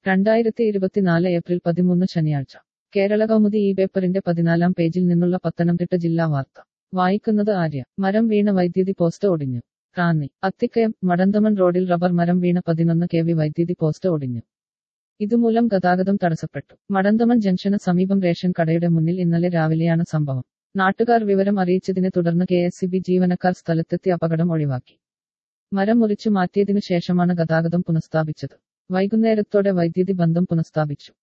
രണ്ടായിരത്തി ഇരുപത്തിനാല് ഏപ്രിൽ പതിമൂന്ന് ശനിയാഴ്ച കേരള കൗമുദി ഈ പേപ്പറിന്റെ പതിനാലാം പേജിൽ നിന്നുള്ള പത്തനംതിട്ട ജില്ലാ വാർത്ത വായിക്കുന്നത് ആര്യ മരം വീണ വൈദ്യുതി പോസ്റ്റ് ഒടിഞ്ഞു റാന്നി അത്തിക്കയം മടന്തമൺ റോഡിൽ റബ്ബർ മരം വീണ പതിനൊന്ന് കെ വി വൈദ്യുതി പോസ്റ്റ് ഒടിഞ്ഞു ഇതുമൂലം ഗതാഗതം തടസ്സപ്പെട്ടു മടന്തമൺ ജംഗ്ഷന് സമീപം റേഷൻ കടയുടെ മുന്നിൽ ഇന്നലെ രാവിലെയാണ് സംഭവം നാട്ടുകാർ വിവരം അറിയിച്ചതിനെ തുടർന്ന് കെ എസ് ജീവനക്കാർ സ്ഥലത്തെത്തി അപകടം ഒഴിവാക്കി മരം മുറിച്ചു മാറ്റിയതിനു ശേഷമാണ് ഗതാഗതം പുനഃസ്ഥാപിച്ചത് വൈകുന്നേരത്തോടെ വൈദ്യുതി ബന്ധം പുനഃസ്ഥാപിച്ചു